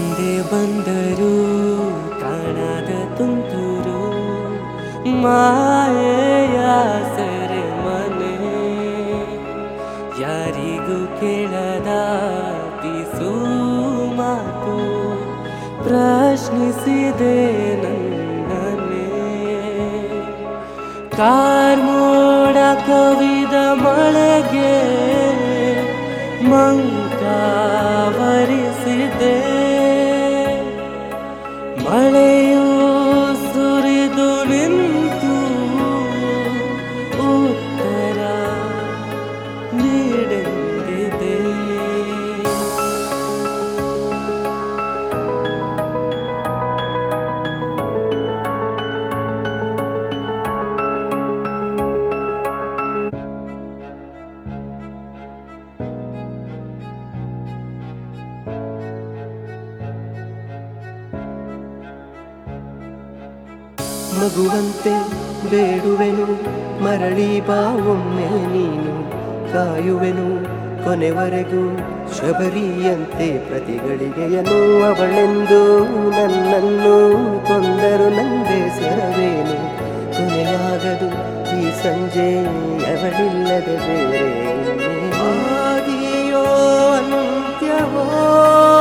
ಹಿಂದೆ ಬಂದರು ಕಾಣದ ತುಂತುರು ಮಾಯೆಯ ಸೆರೆ ಮನೆ ಯಾರಿಗೂ ಕೇಳದ ಪಿಸು ಮಾತು ಪ್ರಶ್ನಿಸಿದೆ ನನ್ನನ್ನೇ ಕಾರ್ಮೋಡ ಕವಿದ ಮಳೆಗೆ ಮಂಕಾವರಿಸಿದೆ ಮಳೆಯು ಸುರಿದು ನಿಂತು ಉತ್ತರ ನೀಡೆಂದಿದೆ ಮಗುವಂತೆ ಬೇಡುವೆನು ಮರಳಿ ಬಾ ಒಮ್ಮೆ ನೀನು ಕಾಯುವೆನು ಕೊನೆವರೆಗೂ ಶಬರಿಯಂತೆ ಪ್ರತಿಗಳಿಗೆಯನು ಅವಳೆಂದು ನನ್ನನ್ನು ಕೊಂದರು ನಂದೇ ಸರವೇನು ಕೊನೆಯಾಗದು ಈ ಸಂಜೆ ಅವಳಿಲ್ಲದೆ ಬೇರೆ ಇನ್ನೇನು. ಆದಿಯೋ ಅಂತ್ಯವೋ